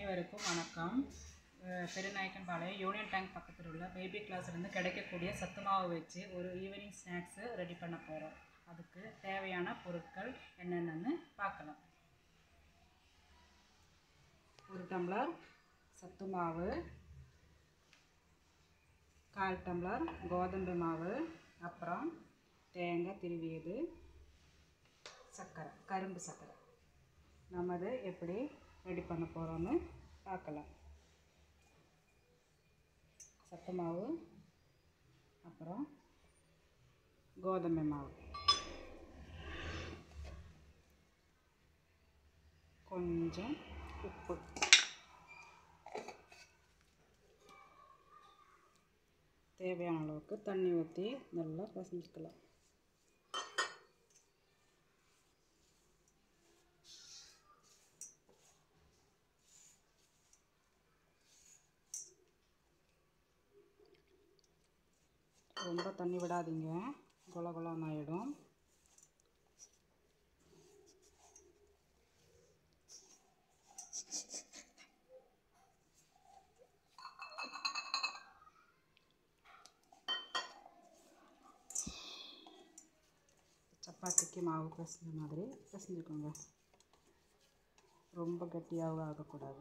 அனைவருக்கும் வணக்கம் அஹ் பெருநாயக்கன்பாளையம் union tank பக்கத்தில் உள்ள பேபி கிளாஸ்லேருந்து கிடைக்கக்கூடிய சத்து மாவு வச்சு ஒரு ஈவினிங் ஸ்நாக்ஸு ரெடி பண்ண போகிறோம் அதுக்கு தேவையான பொருட்கள் என்னென்னு பார்க்கலாம் ஒரு டம்ளர் சத்து மாவு கால் டம்ளர் கோதம்பு மாவு அப்புறம் தேங்காய் திருவியது சர்க்கரை கரும்பு சர்க்கரை நம்ம அதை எப்படி ரெடி பண்ண போகிறோன்னு பார்க்கலாம் சத்து மாவு அப்புறம் கோதுமை மாவு கொஞ்சம் உப்பு தேவையான அளவுக்கு தண்ணி ஊற்றி நல்லா பசஞ்சிக்கலாம் ரொம்ப தண்ணி விடாதீங்க குல குலன்னு ஆகிடும் சப்பாத்திக்கு மாவு பிசைஞ்ச மாதிரி பிசைஞ்சுக்கோங்க ரொம்ப கட்டியாகவும் ஆகக்கூடாது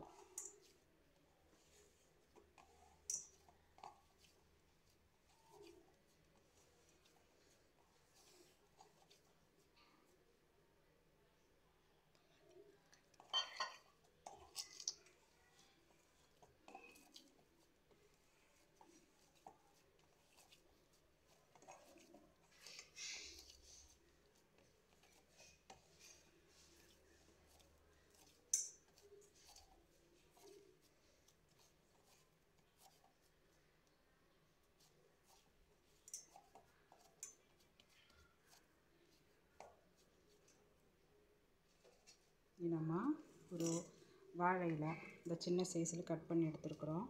இது நம்ம ஒரு வாழை இலை இந்த சின்ன சைஸில் கட் பண்ணி எடுத்துருக்குறோம்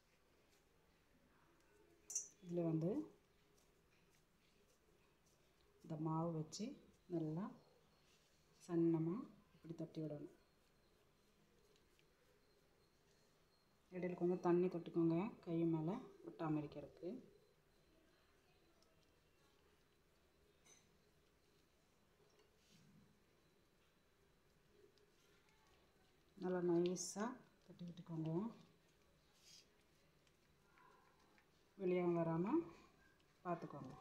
இதில் வந்து இந்த மாவு வச்சு நல்லா சன்னமாக இப்படி தட்டி விடணும் இடையில கொஞ்சம் தண்ணி தொட்டுக்கோங்க கை மேலே ஒட்டாமல் இருக்கிறதுக்கு நல்லா நைஸாக தட்டி விட்டுக்கோங்க வெளியே வராமல் பார்த்துக்கோங்க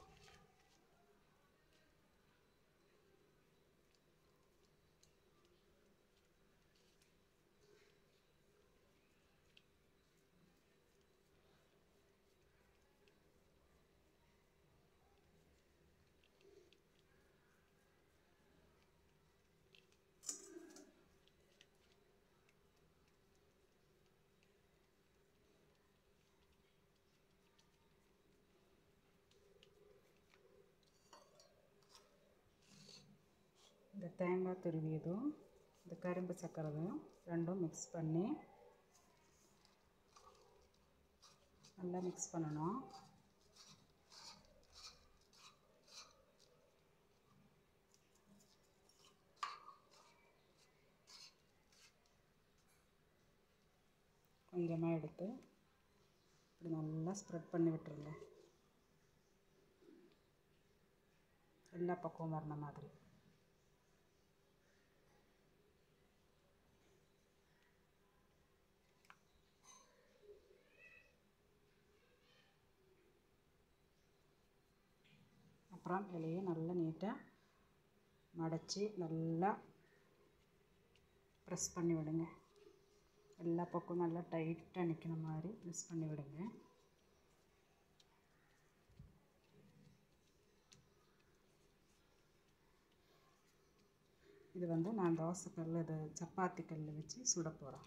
இந்த தேங்காய் துருவியதும் இந்த கரும்பு சர்க்கரையும் ரெண்டும் மிக்ஸ் பண்ணி நல்லா மிக்ஸ் பண்ணணும் கொஞ்சமாக எடுத்து இப்படி நல்லா ஸ்ப்ரெட் பண்ணி விட்டுருங்க எல்லா பக்கமும் வரண மாதிரி அப்புறம் இலையை நல்லா நீட்டாக மடச்சி நல்லா ப்ரெஸ் பண்ணி விடுங்க எல்லா பக்கம் நல்லா டைட்டாக நிற்கிற மாதிரி ப்ரெஸ் பண்ணி விடுங்க இது வந்து நான் தோசைக்கல் இது சப்பாத்தி கல் வச்சு சுட போகிறேன்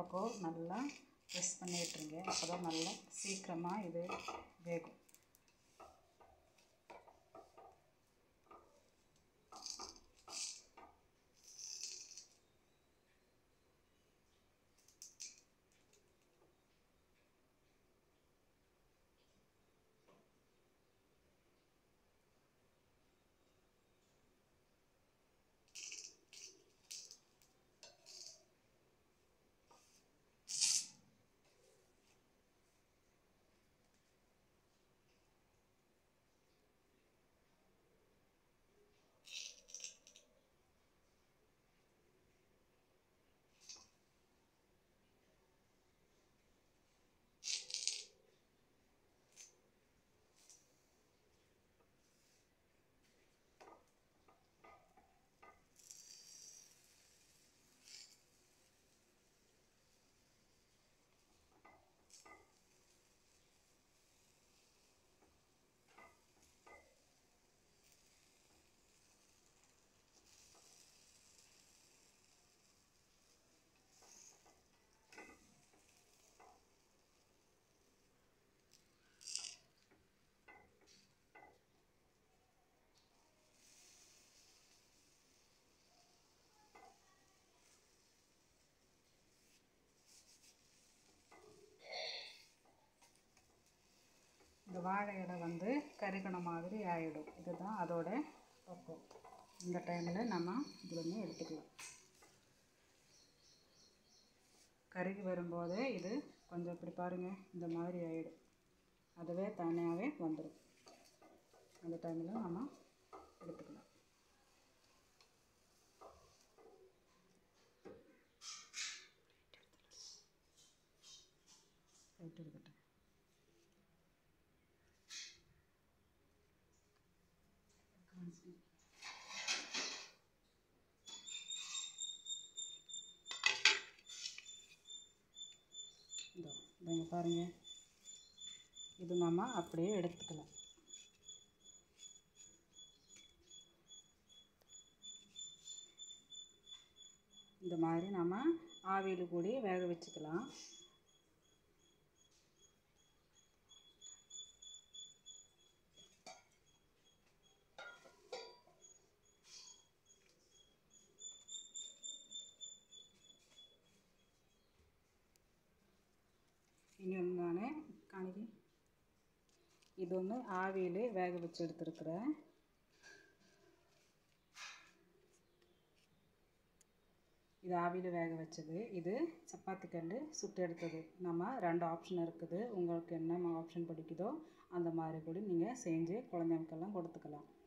பக்கம் நல்லா ப்ரெஸ் பண்ணி விட்டுருங்க அப்போ தான் நல்லா சீக்கிரமாக இது வேகும் இந்த வாழை இலை வந்து கருகண மாதிரி ஆகிடும் இதுதான் அதோட பக்கம் இந்த டைமில் நம்ம இதுலேருந்து எடுத்துக்கலாம் கருகி வரும்போதே இது கொஞ்சம் இப்படி பாருங்கள் இந்த மாதிரி ஆகிடும் அதுவே தனியாகவே வந்துடும் அந்த டைமில் நம்ம எடுத்துக்கலாம் ரைட் இருக்கட்டும் இதோ இங்கே பாருங்கள் இது நம்ம அப்படியே எடுத்துக்கலாம் இந்த மாதிரி நம்ம ஆவியில் கூடி வேக வச்சுக்கலாம் இனி ஒன்று நான் காணிக்க இது ஒன்று ஆவியில் வேக வச்சு எடுத்துருக்குறேன் இது ஆவியில் வேக வச்சது இது சப்பாத்தி கல் சுட்டு எடுத்தது நம்ம ரெண்டு ஆப்ஷன் இருக்குது உங்களுக்கு என்ன ஆப்ஷன் பிடிக்குதோ அந்த மாதிரி கூட நீங்கள் செஞ்சு குழந்தைங்களுக்கெல்லாம் கொடுத்துக்கலாம்